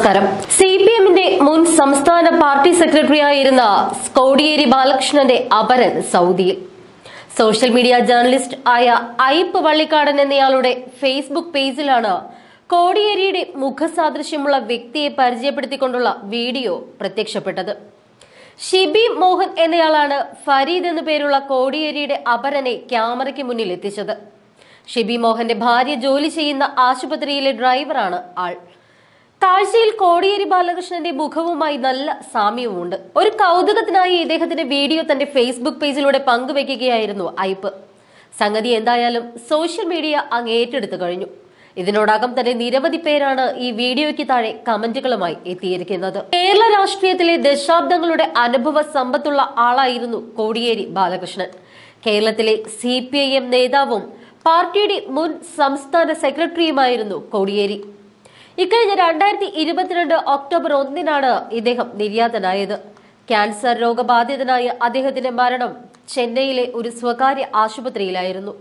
നമസ്കാരം C P എമ്മിന്റെ മുൻ സംസ്ഥാന പാർട്ടി സെക്രട്ടറിയായിരുന്ന കോടിയേരി ബാലകൃഷ്ണന്റെ അപരൻ സൗദിയിൽ സോഷ്യൽ മീഡിയ ജേർണലിസ്റ്റ് ആയ അയ്പ് വള്ളിക്കാടൻ എന്നയാളുടെ ഫേസ്ബുക്ക് പേജിലാണ് കോടിയേരിയുടെ മുഖസാദൃശ്യമുള്ള വ്യക്തിയെ പരിചയപ്പെടുത്തിക്കൊണ്ടുള്ള വീഡിയോ പ്രത്യക്ഷപ്പെട്ടത് ഷിബി മോഹൻ എന്നയാളാണ് ഫരീദ് എന്നു പേരുള്ള കോടിയേരിയുടെ അപരനെ ക്യാമറയ്ക്ക് മുന്നിൽ എത്തിച്ചത് ഷിബി മോഹന്റെ ഭാര്യ ജോലി ചെയ്യുന്ന ആശുപത്രിയിലെ ഡ്രൈവറാണ് ആൾ കാഴ്ചയിൽ കോടിയേരി ബാലകൃഷ്ണന്റെ മുഖവുമായി നല്ല സാമ്യവുമുണ്ട് ഒരു കൗതുകത്തിനായി ഇദ്ദേഹത്തിന്റെ വീഡിയോ തന്റെ ഫേസ്ബുക്ക് പേജിലൂടെ പങ്കുവെക്കുകയായിരുന്നു ഐപ്പ് സംഗതി എന്തായാലും സോഷ്യൽ മീഡിയ അങ്ങ് ഏറ്റെടുത്തു കഴിഞ്ഞു ഇതിനോടകം തന്നെ നിരവധി പേരാണ് ഈ വീഡിയോയ്ക്ക് താഴെ കമന്റുകളുമായി എത്തിയിരിക്കുന്നത് കേരള രാഷ്ട്രീയത്തിലെ ദശാബ്ദങ്ങളുടെ അനുഭവ സമ്പത്തുള്ള ആളായിരുന്നു കോടിയേരി ബാലകൃഷ്ണൻ കേരളത്തിലെ സി പി ഐ എം നേതാവും പാർട്ടിയുടെ മുൻ സംസ്ഥാന സെക്രട്ടറിയുമായിരുന്നു കോടിയേരി ഇക്കഴിഞ്ഞ രണ്ടായിരത്തി ഇരുപത്തിരണ്ട് ഒക്ടോബർ ഒന്നിനാണ് ഇദ്ദേഹം നിര്യാതനായത് ക്യാൻസർ രോഗബാധിതനായ അദ്ദേഹത്തിന്റെ മരണം ചെന്നൈയിലെ ഒരു സ്വകാര്യ ആശുപത്രിയിലായിരുന്നു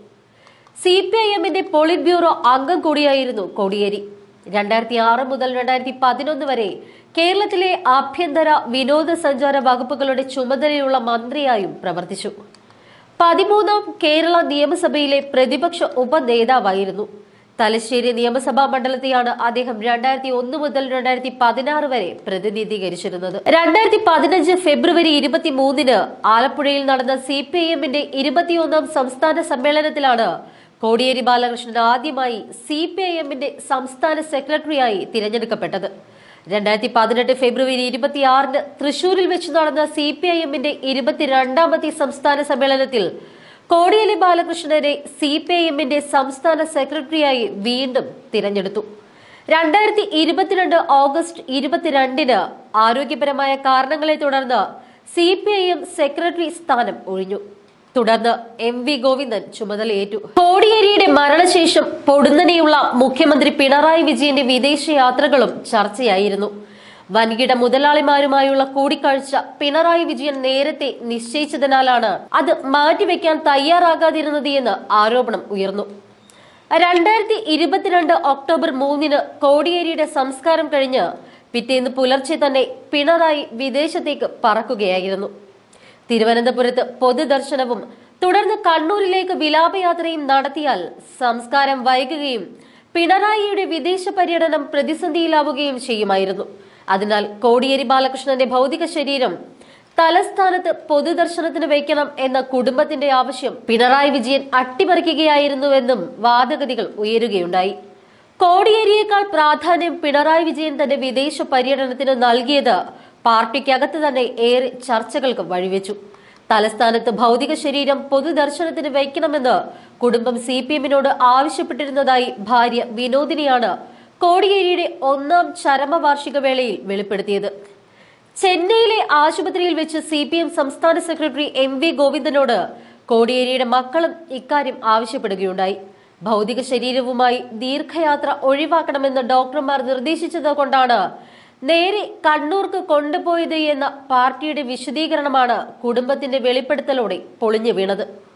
സി പി ഐ എമ്മിന്റെ പോളിറ്റ് ബ്യൂറോ അംഗം കൂടിയായിരുന്നു കോടിയേരി രണ്ടായിരത്തി ആറ് മുതൽ രണ്ടായിരത്തി പതിനൊന്ന് വരെ കേരളത്തിലെ ആഭ്യന്തര വിനോദസഞ്ചാര വകുപ്പുകളുടെ ചുമതലയുള്ള മന്ത്രിയായും പ്രവർത്തിച്ചു പതിമൂന്നാം കേരള നിയമസഭയിലെ പ്രതിപക്ഷ ഉപനേതാവായിരുന്നു തലശ്ശേരി നിയമസഭാ മണ്ഡലത്തെയാണ് അദ്ദേഹം രണ്ടായിരത്തി ഒന്ന് മുതൽ രണ്ടായിരത്തി പതിനാറ് വരെ പ്രതിനിധീകരിച്ചിരുന്നത് രണ്ടായിരത്തി പതിനഞ്ച് ഫെബ്രുവരി ഇരുപത്തി മൂന്നിന് ആലപ്പുഴയിൽ നടന്ന സി പി ഐ എമ്മിന്റെ ഇരുപത്തിയൊന്നാം സംസ്ഥാന സമ്മേളനത്തിലാണ് കോടിയേരി ബാലകൃഷ്ണൻ ആദ്യമായി സി പി ഐ എമ്മിന്റെ സംസ്ഥാന സെക്രട്ടറിയായി തിരഞ്ഞെടുക്കപ്പെട്ടത് രണ്ടായിരത്തി പതിനെട്ട് ഫെബ്രുവരി ഇരുപത്തിയാറിന് തൃശൂരിൽ വെച്ച് നടന്ന സി പി ഐ എമ്മിന്റെ ഇരുപത്തിരണ്ടാമത്തെ സംസ്ഥാന സമ്മേളനത്തിൽ കോടിയേരി ബാലകൃഷ്ണനെ സി പി ഐ എമ്മിന്റെ സംസ്ഥാന സെക്രട്ടറിയായി വീണ്ടും തിരഞ്ഞെടുത്തു രണ്ടായിരത്തി ഇരുപത്തിരണ്ട് ഓഗസ്റ്റ് ഇരുപത്തിരണ്ടിന് ആരോഗ്യപരമായ കാരണങ്ങളെ തുടർന്ന് C P I M secretary സ്ഥാനം ഒഴിഞ്ഞു തുടർന്ന് എം വി ഗോവിന്ദൻ ചുമതലയേറ്റു കോടിയേരിയുടെ മരണശേഷം പൊടുന്നനെയുള്ള മുഖ്യമന്ത്രി പിണറായി വിജയന്റെ വിദേശയാത്രകളും ചർച്ചയായിരുന്നു വൻകിട മുതലാളിമാരുമായുള്ള കൂടിക്കാഴ്ച പിണറായി വിജയൻ നേരത്തെ നിശ്ചയിച്ചതിനാലാണ് അത് മാറ്റിവെക്കാൻ തയ്യാറാകാതിരുന്നത് എന്ന് ആരോപണം ഉയർന്നു രണ്ടായിരത്തി ഇരുപത്തിരണ്ട് ഒക്ടോബർ മൂന്നിന് കോടിയേരിയുടെ സംസ്കാരം കഴിഞ്ഞ് പിറ്റേന്ന് പുലർച്ചെ തന്നെ പിണറായി വിദേശത്തേക്ക് പറക്കുകയായിരുന്നു തിരുവനന്തപുരത്ത് പൊതുദർശനവും തുടർന്ന് കണ്ണൂരിലേക്ക് വിലാപയാത്രയും നടത്തിയാൽ സംസ്കാരം വൈകുകയും പിണറായിയുടെ വിദേശ പര്യടനം പ്രതിസന്ധിയിലാവുകയും ചെയ്യുമായിരുന്നു അതിനാൽ കോടിയേരി ബാലകൃഷ്ണന്റെ ഭൗതിക ശരീരം തലസ്ഥാനത്ത് പൊതുദർശനത്തിന് വയ്ക്കണം എന്ന കുടുംബത്തിന്റെ ആവശ്യം പിണറായി വിജയൻ അട്ടിമറിക്കുകയായിരുന്നുവെന്നും വാദഗതികൾ ഉയരുകയുണ്ടായി കോടിയേരിയേക്കാൾ പ്രാധാന്യം പിണറായി വിജയൻ തന്റെ വിദേശ പര്യടനത്തിന് നൽകിയത് പാർട്ടിക്കകത്ത് തന്നെ ഏറെ ചർച്ചകൾക്ക് വഴിവെച്ചു തലസ്ഥാനത്ത് ഭൗതിക ശരീരം പൊതുദർശനത്തിന് വയ്ക്കണമെന്ന് കുടുംബം സി പി എമ്മിനോട് ആവശ്യപ്പെട്ടിരുന്നതായി ഭാര്യ വിനോദിനിയാണ് കോടിയേരിയുടെ ഒന്നാം ചരമവാർഷിക വേളയിൽ വെളിപ്പെടുത്തിയത് ചെന്നൈയിലെ ആശുപത്രിയിൽ വെച്ച് സി പി എം സംസ്ഥാന സെക്രട്ടറി എം വി ഗോവിന്ദനോട് കോടിയേരിയുടെ മക്കളും ഇക്കാര്യം ആവശ്യപ്പെടുകയുണ്ടായി ഭൗതിക ശരീരവുമായി ദീർഘയാത്ര ഒഴിവാക്കണമെന്ന് ഡോക്ടർമാർ നിർദ്ദേശിച്ചത് കൊണ്ടാണ് നേരെ കണ്ണൂർക്ക് കൊണ്ടുപോയത് എന്ന പാർട്ടിയുടെ വിശദീകരണമാണ് കുടുംബത്തിന്റെ വെളിപ്പെടുത്തലോടെ പൊളിഞ്ഞു വീണത്